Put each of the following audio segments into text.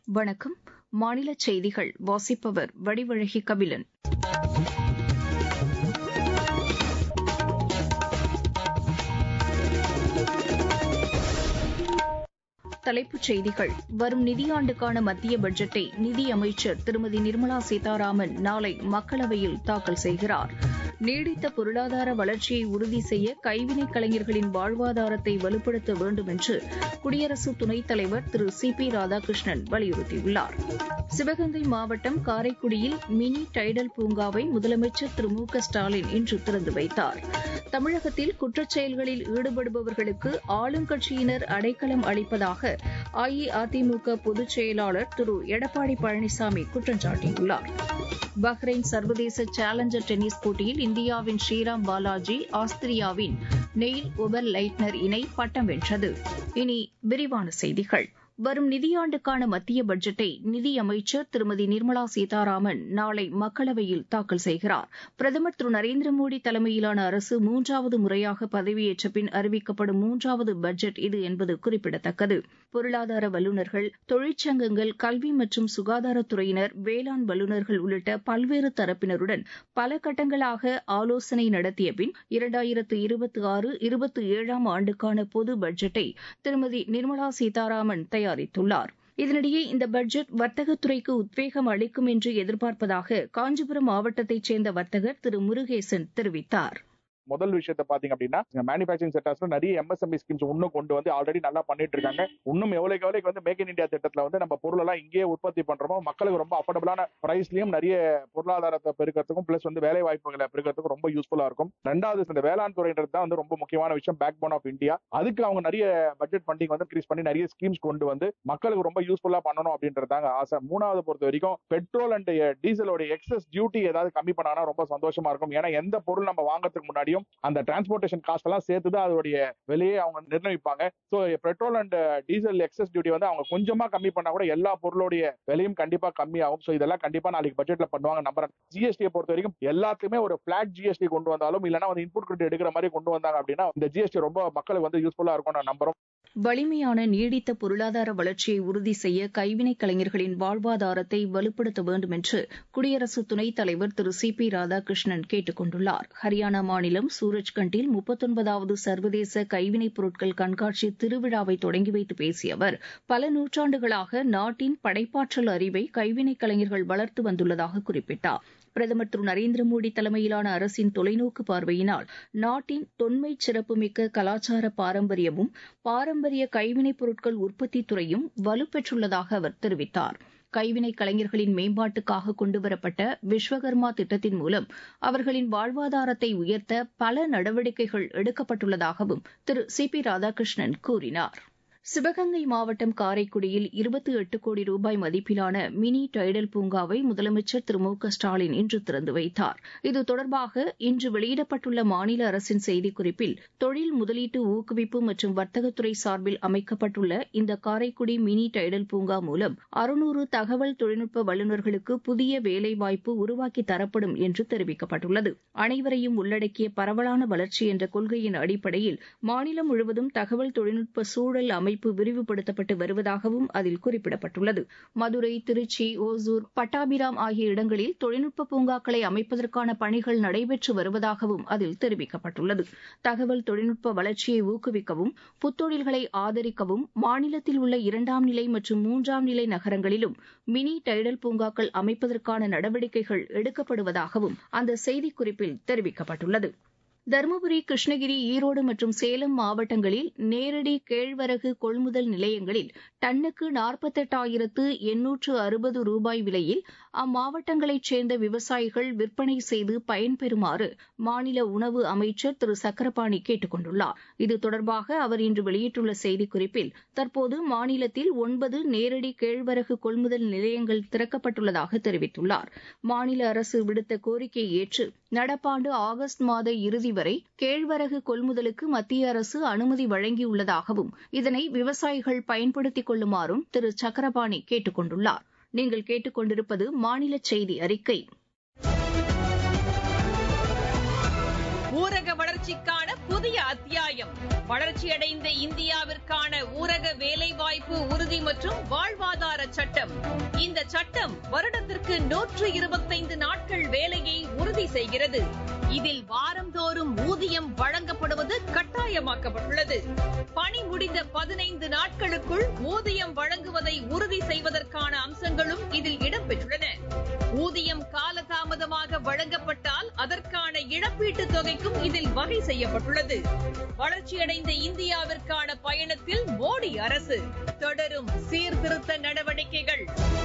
வணக்கம் மாநில செய்திகள் வாசிப்பவர் வடிவழகி கபிலன் தலைப்புச் செய்திகள் வரும் நிதியாண்டுக்கான மத்திய பட்ஜெட்டை நிதியமைச்சர் திருமதி நிர்மலா சீதாராமன் நாளை மக்களவையில் தாக்கல் செய்கிறார் நீடித்த பொருளாதார வளர்ச்சியை உறுதி செய்ய கைவினைக் கலைஞர்களின் வாழ்வாதாரத்தை வலுப்படுத்த வேண்டும் என்று குடியரசு துணைத் தலைவர் திரு சி பி ராதாகிருஷ்ணன் வலியுறுத்தியுள்ளார் சிவகங்கை மாவட்டம் காரைக்குடியில் மினி டைடல் பூங்காவை முதலமைச்சர் திரு மு க ஸ்டாலின் இன்று திறந்து வைத்தார் தமிழகத்தில் குற்றச் செயல்களில் ஈடுபடுபவர்களுக்கு ஆளுங்கட்சியினர் அடைக்கலம் அளிப்பதாக அஇஅதிமுக பொதுச் செயலாளர் திரு எடப்பாடி பழனிசாமி குற்றம் சாட்டியுள்ளார் பஹ்ரைன் சர்வதேச சேலஞ்சர் டென்னிஸ் போட்டியில் இந்தியாவின் ஸ்ரீராம் பாலாஜி ஆஸ்திரியாவின் நெயில் ஒபர் லைட்னர் இணை பட்டம் வென்றது இனி விரிவான செய்திகள் வரும் நிதியாண்டுக்கான மத்திய பட்ஜெட்டை நிதியமைச்சர் திருமதி நிர்மலா சீதாராமன் நாளை மக்களவையில் தாக்கல் செய்கிறார் பிரதமர் திரு நரேந்திர மோடி தலைமையிலான அரசு மூன்றாவது முறையாக பதவியேற்ற பின் அறிவிக்கப்படும் மூன்றாவது பட்ஜெட் இது என்பது குறிப்பிடத்தக்கது பொருளாதார வல்லுநர்கள் தொழிற்சங்கங்கள் கல்வி மற்றும் சுகாதாரத்துறையினர் வேளாண் வல்லுநர்கள் உள்ளிட்ட பல்வேறு தரப்பினருடன் பல கட்டங்களாக ஆலோசனை நடத்திய பின் இரண்டாயிரத்து இருபத்தி ஆறு இருபத்தி ஏழாம் ஆண்டுக்கான பொது பட்ஜெட்டை திருமதி நிர்மலா சீதாராமன் தயாரித்துள்ளார் இதனிடையே இந்த பட்ஜெட் வர்த்தகத்துறைக்கு உத்வேகம் அளிக்கும் என்று எதிர்பார்ப்பதாக காஞ்சிபுரம் மாவட்டத்தைச் சேர்ந்த வர்த்தகர் திரு முருகேசன் தெரிவித்தார் முதல் விஷயத்த பாத்தீங்க அப்படின்னா மேனுபேக்சரிங் செக்டர்ஸ்ல நிறைய எம்எஸ்எம்இ ஸ்கீம்ஸ் இன்னும் கொண்டு வந்து ஆல்ரெடி நல்லா பண்ணிட்டு இருக்காங்க இன்னும் எவ்வளவு எவ்வளவு வந்து மேக் இன் இந்தியா திட்டத்துல வந்து நம்ம பொருள் எல்லாம் இங்கேயே உற்பத்தி பண்றோமோ மக்களுக்கு ரொம்ப அஃபோர்டபுளான பிரைஸ்லயும் நிறைய பொருளாதாரத்தை பெருக்கிறதுக்கும் பிளஸ் வந்து வேலை வாய்ப்புகளை பெருக்கிறதுக்கும் ரொம்ப யூஸ்ஃபுல்லா இருக்கும் ரெண்டாவது இந்த வேளாண் துறைன்றது தான் வந்து ரொம்ப முக்கியமான விஷயம் பேக் போன் ஆஃப் இந்தியா அதுக்கு அவங்க நிறைய பட்ஜெட் ஃபண்டிங் வந்து இன்க்ரீஸ் பண்ணி நிறைய ஸ்கீம்ஸ் கொண்டு வந்து மக்களுக்கு ரொம்ப யூஸ்ஃபுல்லா பண்ணணும் அப்படின்றதாங்க ஆசை மூணாவது பொறுத்த வரைக்கும் பெட்ரோல் அண்ட் டீசலோட எக்ஸஸ் டியூட்டி ஏதாவது கம்மி பண்ணாங்கன்னா ரொம்ப சந்தோஷமா இருக்கும் ஏன்னா எந்த பொருள் நம்ம வாங்குறதுக்கு முன்னாடியும் அந்த டிரான்ஸ்போர்டேஷன் காஸ்ட் எல்லாம் சேர்த்து தான் அதோடைய விலையை அவங்க நிர்ணயிப்பாங்க so petrol and diesel excise duty வந்து அவங்க கொஞ்சமா கம்மி பண்ணா கூட எல்லா பொருளுடைய விலையும் கண்டிப்பா கம்மியாகும் ஸோ இதெல்லாம் கண்டிப்பா நாளைக்கு பட்ஜெட்ல பண்ணுவாங்க நம்புறேன் ஜிஎஸ்டியை பொறுத்த வரைக்கும் எல்லாத்துக்குமே ஒரு பிளாட் ஜிஎஸ்டி கொண்டு வந்தாலும் இல்லைன்னா வந்து இன்புட் கிரெடிட் எடுக்கிற மாதிரி கொண்டு வந்தாங்க அப்படின்னா இந்த ஜிஎஸ்டி ரொம்ப மக்களுக்கு வந்து யூஸ்ஃபுல்லா இருக்கும் நான் நம்புறோம் வலிமையான நீடித்த பொருளாதார வளர்ச்சியை உறுதி செய்ய கைவினைக் கலைஞர்களின் வாழ்வாதாரத்தை வலுப்படுத்த வேண்டும் என்று குடியரசு துணைத் தலைவர் திரு சி பி ராதாகிருஷ்ணன் கேட்டுக் கொண்டுள்ளார் ஹரியானா மாநிலம் சூரஜ்கண்டில் முப்பத்தொன்பதாவது சர்வதேச கைவினைப் பொருட்கள் கண்காட்சி திருவிழாவை தொடங்கி வைத்து பேசிய அவர் பல நூற்றாண்டுகளாக நாட்டின் படைப்பாற்றல் அறிவை கைவினைக் கலைஞர்கள் வளர்த்து வந்துள்ளதாக குறிப்பிட்டார் பிரதமர் திரு நரேந்திர மோடி தலைமையிலான அரசின் தொலைநோக்கு பார்வையினால் நாட்டின் தொன்மை சிறப்புமிக்க கலாச்சார பாரம்பரியமும் பாரம்பரிய கைவினைப் பொருட்கள் உற்பத்தி துறையும் வலுப்பெற்றுள்ளதாக அவர் தெரிவித்தார் கைவினைக் கலைஞர்களின் மேம்பாட்டுக்காக கொண்டுவரப்பட்ட விஸ்வகர்மா திட்டத்தின் மூலம் அவர்களின் வாழ்வாதாரத்தை உயர்த்த பல நடவடிக்கைகள் எடுக்கப்பட்டுள்ளதாகவும் திரு சி பி ராதாகிருஷ்ணன் கூறினார் சிவகங்கை மாவட்டம் காரைக்குடியில் இருபத்தி எட்டு கோடி ரூபாய் மதிப்பிலான மினி டைடல் பூங்காவை முதலமைச்சர் திரு மு க ஸ்டாலின் இன்று திறந்து வைத்தார் இது தொடர்பாக இன்று வெளியிடப்பட்டுள்ள மாநில அரசின் செய்திக்குறிப்பில் தொழில் முதலீட்டு ஊக்குவிப்பு மற்றும் வர்த்தகத்துறை சார்பில் அமைக்கப்பட்டுள்ள இந்த காரைக்குடி மினி டைடல் பூங்கா மூலம் அறுநூறு தகவல் தொழில்நுட்ப வல்லுநர்களுக்கு புதிய வேலைவாய்ப்பு உருவாக்கி தரப்படும் என்று தெரிவிக்கப்பட்டுள்ளது அனைவரையும் உள்ளடக்கிய பரவலான வளர்ச்சி என்ற கொள்கையின் அடிப்படையில் மாநிலம் முழுவதும் தகவல் தொழில்நுட்ப சூழல் அமைப்பு அமைப்பு விரிவுபடுத்தப்பட்டு வருவதாகவும் அதில் குறிப்பிடப்பட்டுள்ளது மதுரை திருச்சி ஓசூர் பட்டாபிராம் ஆகிய இடங்களில் தொழில்நுட்ப பூங்காக்களை அமைப்பதற்கான பணிகள் நடைபெற்று வருவதாகவும் அதில் தெரிவிக்கப்பட்டுள்ளது தகவல் தொழில்நுட்ப வளர்ச்சியை ஊக்குவிக்கவும் புத்தொழில்களை ஆதரிக்கவும் மாநிலத்தில் உள்ள இரண்டாம் நிலை மற்றும் மூன்றாம் நிலை நகரங்களிலும் மினி டைடல் பூங்காக்கள் அமைப்பதற்கான நடவடிக்கைகள் எடுக்கப்படுவதாகவும் அந்த செய்திக்குறிப்பில் தெரிவிக்கப்பட்டுள்ளது தருமபுரி கிருஷ்ணகிரி ஈரோடு மற்றும் சேலம் மாவட்டங்களில் நேரடி கேழ்வரகு கொள்முதல் நிலையங்களில் டன்னுக்கு நாற்பத்தெட்டாயிரத்து எண்ணூற்று அறுபது ரூபாய் விலையில் அம்மாவட்டங்களைச் சேர்ந்த விவசாயிகள் விற்பனை செய்து பயன்பெறுமாறு மாநில உணவு அமைச்சர் திரு சக்கரபாணி கேட்டுக் கொண்டுள்ளார் இது தொடர்பாக அவர் இன்று வெளியிட்டுள்ள செய்திக்குறிப்பில் தற்போது மாநிலத்தில் ஒன்பது நேரடி கேழ்வரகு கொள்முதல் நிலையங்கள் திறக்கப்பட்டுள்ளதாக தெரிவித்துள்ளார் மாநில அரசு விடுத்த கோரிக்கையை ஏற்று நடப்பாண்டு ஆகஸ்ட் மாத இறுதி வரை கேழ்வரகு கொள்முதலுக்கு மத்திய அரசு அனுமதி வழங்கியுள்ளதாகவும் இதனை விவசாயிகள் பயன்படுத்திக் கொள்ளுமாறும் திரு சக்கரபாணி கேட்டுக் கொண்டுள்ளார் நீங்கள் கேட்டுக்கொண்டிருப்பது மாநில செய்தி அறிக்கை ஊரக வளர்ச்சிக்கான புதிய அத்தியாயம் வளர்ச்சியடைந்த இந்தியாவிற்கான ஊரக வேலைவாய்ப்பு உறுதி மற்றும் வாழ்வாதார சட்டம் இந்த சட்டம் வருடத்திற்கு நூற்று இருபத்தைந்து நாட்கள் வேலையை உறுதி செய்கிறது இதில் வாரந்தோறும் ஊதியம் வழங்கப்படுவது கட்டாயமாக்கப்பட்டுள்ளது பணி முடிந்த பதினைந்து நாட்களுக்குள் ஊதியம் வழங்குவதை உறுதி செய்வதற்கான அம்சங்களும் இதில் இடம்பெற்றுள்ளன ஊதியம் காலதாமதமாக வழங்கப்பட்டால் அதற்கான இழப்பீட்டுத் தொகைக்கும் இதில் வகை செய்யப்பட்டுள்ளது வளர்ச்சியடைந்த இந்தியாவிற்கான பயணத்தில் மோடி அரசு தொடரும் சீர்திருத்த நடவடிக்கைகள்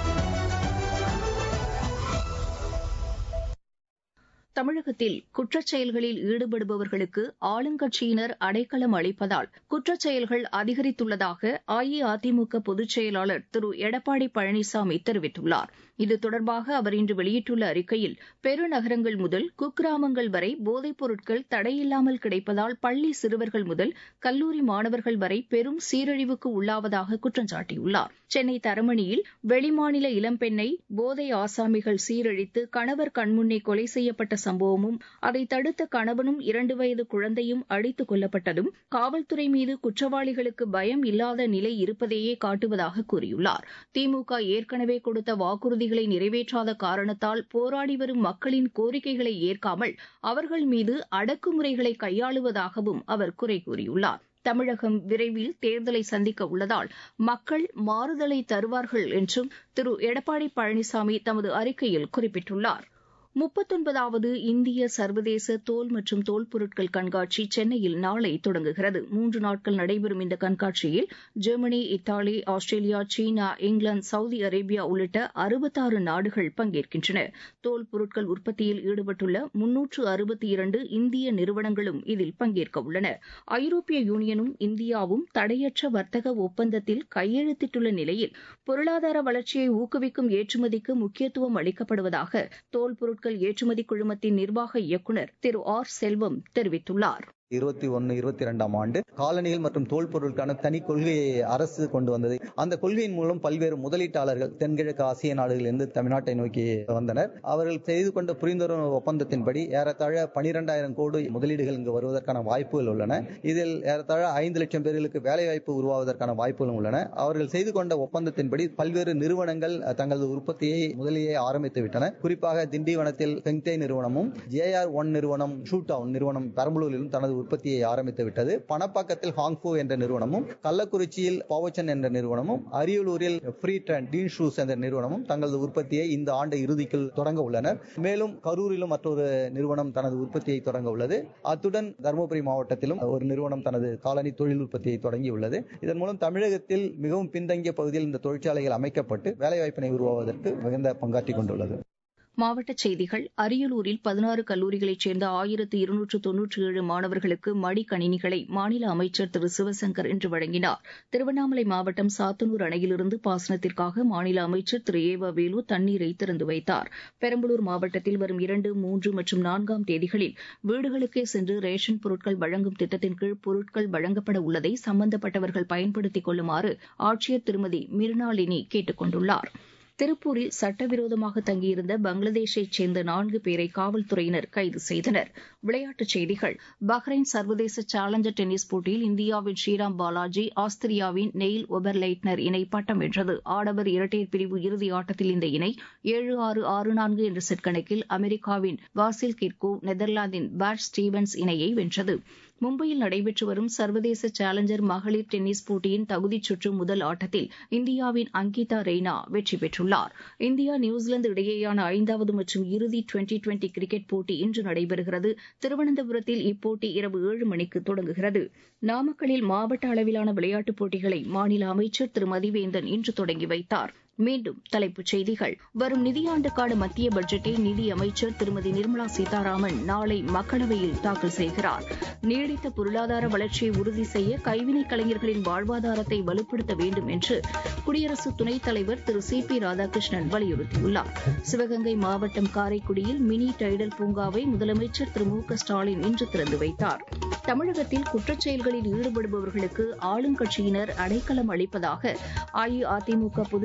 தமிழகத்தில் குற்றச் செயல்களில் ஈடுபடுபவர்களுக்கு ஆளுங்கட்சியினர் அடைக்கலம் அளிப்பதால் குற்றச் செயல்கள் அதிகரித்துள்ளதாக அஇஅதிமுக பொதுச் செயலாளர் திரு எடப்பாடி பழனிசாமி தெரிவித்துள்ளார் இது தொடர்பாக அவர் இன்று வெளியிட்டுள்ள அறிக்கையில் பெருநகரங்கள் முதல் குக்கிராமங்கள் வரை போதைப் பொருட்கள் தடையில்லாமல் கிடைப்பதால் பள்ளி சிறுவர்கள் முதல் கல்லூரி மாணவர்கள் வரை பெரும் சீரழிவுக்கு உள்ளாவதாக குற்றம் சாட்டியுள்ளார் சென்னை தரமணியில் வெளிமாநில இளம்பெண்ணை போதை ஆசாமிகள் சீரழித்து கணவர் கண்முன்னே கொலை செய்யப்பட்ட சம்பவமும் அதை தடுத்த கணவனும் இரண்டு வயது குழந்தையும் அடித்துக் கொல்லப்பட்டதும் காவல்துறை மீது குற்றவாளிகளுக்கு பயம் இல்லாத நிலை இருப்பதையே காட்டுவதாக கூறியுள்ளார் திமுக ஏற்கனவே கொடுத்த வாக்குறுதிகளை நிறைவேற்றாத காரணத்தால் போராடி வரும் மக்களின் கோரிக்கைகளை ஏற்காமல் அவர்கள் மீது அடக்குமுறைகளை கையாளுவதாகவும் அவர் குறை கூறியுள்ளார் தமிழகம் விரைவில் தேர்தலை சந்திக்க உள்ளதால் மக்கள் மாறுதலை தருவார்கள் என்றும் திரு எடப்பாடி பழனிசாமி தமது அறிக்கையில் குறிப்பிட்டுள்ளார் முப்பத்தொன்பதாவது இந்திய சர்வதேச தோல் மற்றும் தோல் பொருட்கள் கண்காட்சி சென்னையில் நாளை தொடங்குகிறது மூன்று நாட்கள் நடைபெறும் இந்த கண்காட்சியில் ஜெர்மனி இத்தாலி ஆஸ்திரேலியா சீனா இங்கிலாந்து சவுதி அரேபியா உள்ளிட்ட அறுபத்தாறு நாடுகள் பங்கேற்கின்றன தோல் பொருட்கள் உற்பத்தியில் ஈடுபட்டுள்ள முன்னூற்று அறுபத்தி இரண்டு இந்திய நிறுவனங்களும் இதில் பங்கேற்க உள்ளன ஐரோப்பிய யூனியனும் இந்தியாவும் தடையற்ற வர்த்தக ஒப்பந்தத்தில் கையெழுத்திட்டுள்ள நிலையில் பொருளாதார வளர்ச்சியை ஊக்குவிக்கும் ஏற்றுமதிக்கு முக்கியத்துவம் அளிக்கப்படுவதாக தோல் பொருட்கள் பொருட்கள் ஏற்றுமதி குழுமத்தின் நிர்வாக இயக்குநர் திரு ஆர் செல்வம் தெரிவித்துள்ளார் இருபத்தி ஒன்னு இருபத்தி ரெண்டாம் ஆண்டு காலணிகள் மற்றும் தோல் பொருட்களுக்கான தனி கொள்கையை அரசு கொண்டு வந்தது அந்த கொள்கையின் மூலம் பல்வேறு முதலீட்டாளர்கள் தென்கிழக்கு ஆசிய நாடுகளிலிருந்து தமிழ்நாட்டை நோக்கி வந்தனர் அவர்கள் செய்து கொண்ட புரிந்துணர்வு ஒப்பந்தத்தின்படி ஏறத்தாழ பனிரெண்டாயிரம் கோடி முதலீடுகள் இங்கு வருவதற்கான வாய்ப்புகள் உள்ளன இதில் ஏறத்தாழ ஐந்து லட்சம் பேர்களுக்கு வேலைவாய்ப்பு உருவாவதற்கான வாய்ப்புகளும் உள்ளன அவர்கள் செய்து கொண்ட ஒப்பந்தத்தின்படி பல்வேறு நிறுவனங்கள் தங்களது உற்பத்தியை முதலியே ஆரம்பித்து விட்டன குறிப்பாக திண்டிவனத்தில் பெங்தே நிறுவனமும் ஜேஆர் ஒன் நிறுவனம் ஷூட்டவுன் நிறுவனம் பெரம்பலூரிலும் தனது உற்பத்தியை ஆரம்பித்து விட்டது பணப்பாக்கத்தில் ஹாங்ஃபோ என்ற நிறுவனமும் கள்ளக்குறிச்சியில் பாவச்சன் என்ற நிறுவனமும் அரியலூரில் ஃப்ரீ ட்ரெண்ட் டீன் ஷூஸ் என்ற நிறுவனமும் தங்களது உற்பத்தியை இந்த ஆண்டு இறுதிக்குள் தொடங்க உள்ளனர் மேலும் கரூரிலும் மற்றொரு நிறுவனம் தனது உற்பத்தியை தொடங்க உள்ளது அத்துடன் தருமபுரி மாவட்டத்திலும் ஒரு நிறுவனம் தனது காலனி தொழில் உற்பத்தியை தொடங்கியுள்ளது இதன் மூலம் தமிழகத்தில் மிகவும் பின்தங்கிய பகுதியில் இந்த தொழிற்சாலைகள் அமைக்கப்பட்டு வேலைவாய்ப்பினை உருவாவதற்கு மிகுந்த பங்காற்றிக் கொண்டுள்ளது மாவட்டச் செய்திகள் அரியலூரில் பதினாறு கல்லூரிகளைச் சேர்ந்த ஆயிரத்து இருநூற்று தொன்னூற்றி ஏழு மாணவர்களுக்கு மடிக்கணினிகளை மாநில அமைச்சர் திரு சிவசங்கர் இன்று வழங்கினார் திருவண்ணாமலை மாவட்டம் சாத்தனூர் அணையிலிருந்து பாசனத்திற்காக மாநில அமைச்சர் திரு ஏ வ வேலு தண்ணீரை திறந்து வைத்தார் பெரம்பலூர் மாவட்டத்தில் வரும் இரண்டு மூன்று மற்றும் நான்காம் தேதிகளில் வீடுகளுக்கே சென்று ரேஷன் பொருட்கள் வழங்கும் திட்டத்தின் கீழ் பொருட்கள் வழங்கப்பட உள்ளதை சம்பந்தப்பட்டவர்கள் பயன்படுத்திக் கொள்ளுமாறு ஆட்சியர் திருமதி மிருனாளினி கேட்டுக் கொண்டுள்ளார் திருப்பூரில் சட்டவிரோதமாக தங்கியிருந்த பங்களாதேஷைச் சேர்ந்த நான்கு பேரை காவல்துறையினர் கைது செய்தனர் விளையாட்டுச் செய்திகள் பஹ்ரைன் சர்வதேச சேலஞ்சர் டென்னிஸ் போட்டியில் இந்தியாவின் ஸ்ரீராம் பாலாஜி ஆஸ்திரியாவின் நெயில் ஒபர்லைட்னர் இணை பட்டம் வென்றது ஆடவர் இரட்டையர் பிரிவு இறுதி ஆட்டத்தில் இந்த இணை ஏழு ஆறு ஆறு நான்கு என்ற செட் கணக்கில் அமெரிக்காவின் வாசில் கிர்கோ நெதர்லாந்தின் பேட் ஸ்டீவன்ஸ் இணையை வென்றது மும்பையில் நடைபெற்று வரும் சர்வதேச சேலஞ்சர் மகளிர் டென்னிஸ் போட்டியின் தகுதிச் சுற்று முதல் ஆட்டத்தில் இந்தியாவின் அங்கிதா ரெய்னா வெற்றி பெற்றுள்ளார் இந்தியா நியூசிலாந்து இடையேயான ஐந்தாவது மற்றும் இறுதி டுவெண்டி டுவெண்டி கிரிக்கெட் போட்டி இன்று நடைபெறுகிறது திருவனந்தபுரத்தில் இப்போட்டி இரவு ஏழு மணிக்கு தொடங்குகிறது நாமக்கல்லில் மாவட்ட அளவிலான விளையாட்டுப் போட்டிகளை மாநில அமைச்சர் திரு மதிவேந்தன் இன்று தொடங்கி வைத்தார் மீண்டும் தலைப்புச் செய்திகள் வரும் நிதியாண்டுக்கான மத்திய பட்ஜெட்டை நிதி அமைச்சர் திருமதி நிர்மலா சீதாராமன் நாளை மக்களவையில் தாக்கல் செய்கிறார் நீடித்த பொருளாதார வளர்ச்சியை உறுதி செய்ய கைவினைக் கலைஞர்களின் வாழ்வாதாரத்தை வலுப்படுத்த வேண்டும் என்று குடியரசு துணைத் தலைவர் திரு சி பி ராதாகிருஷ்ணன் வலியுறுத்தியுள்ளார் சிவகங்கை மாவட்டம் காரைக்குடியில் மினி டைடல் பூங்காவை முதலமைச்சர் திரு மு க ஸ்டாலின் இன்று திறந்து வைத்தார் தமிழகத்தில் குற்றச் செயல்களில் ஈடுபடுபவர்களுக்கு ஆளுங்கட்சியினர் அடைக்கலம் அளிப்பதாக அஇஅதிமுக பொதுச் செயலாளர்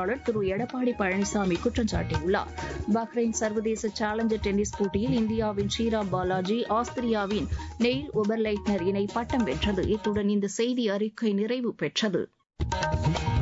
ஒருங்கிணைப்பாளர் திரு எடப்பாடி பழனிசாமி குற்றம் சாட்டியுள்ளார் பஹ்ரைன் சர்வதேச சேலஞ்சர் டென்னிஸ் போட்டியில் இந்தியாவின் ஸ்ரீராம் பாலாஜி ஆஸ்திரியாவின் நெயில் ஒபர்லைட்னர் இணை பட்டம் வென்றது இத்துடன் இந்த செய்தி அறிக்கை நிறைவு பெற்றது